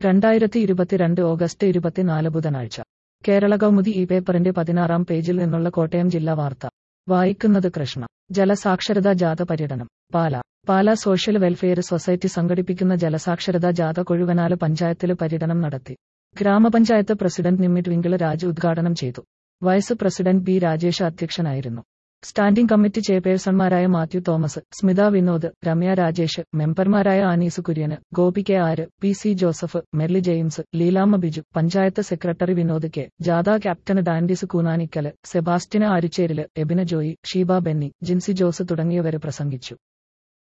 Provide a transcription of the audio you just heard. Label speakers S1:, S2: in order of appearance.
S1: രണ്ടായിരത്തി ഇരുപത്തിരണ്ട് ഓഗസ്റ്റ് ഇരുപത്തിനാല് ബുധനാഴ്ച കേരള കൗമുദി ഈ പേപ്പറിന്റെ പതിനാറാം പേജിൽ നിന്നുള്ള കോട്ടയം ജില്ലാ വാർത്ത വായിക്കുന്നത് കൃഷ്ണ ജലസാക്ഷരതാ ജാഥ പര്യടനം Pala Pala social welfare society സംഘടിപ്പിക്കുന്ന ജലസാക്ഷരതാ ജാഥ കൊഴുവനാല് പഞ്ചായത്തില് പര്യടനം നടത്തി ഗ്രാമപഞ്ചായത്ത് പ്രസിഡന്റ് നിമ്മിറ്റ് വിങ്കിള് രാജ് ഉദ്ഘാടനം ചെയ്തു വൈസ് പ്രസിഡന്റ് ബി രാജേഷ് അധ്യക്ഷനായിരുന്നു സ്റ്റാൻഡിംഗ് കമ്മിറ്റി ചെയർപേഴ്സൺമാരായ മാത്യു തോമസ് സ്മിത വിനോദ് രമ്യ രാജേഷ് മെമ്പർമാരായ Annies Kurian Gopi K R P C Joseph Merly James Leelamma Biju panchayat secretary Vinod K ജാഥ ക്യാപ്റ്റൻ ഡാൻഡിസ് കൂനാനിക്കല് സെബാസ്റ്റ്യന് ആരുച്ചേരില് എബിന ജോയി ഷീബ ബെന്നി ജിൻസി ജോസ് തുടങ്ങിയവര് പ്രസംഗിച്ചു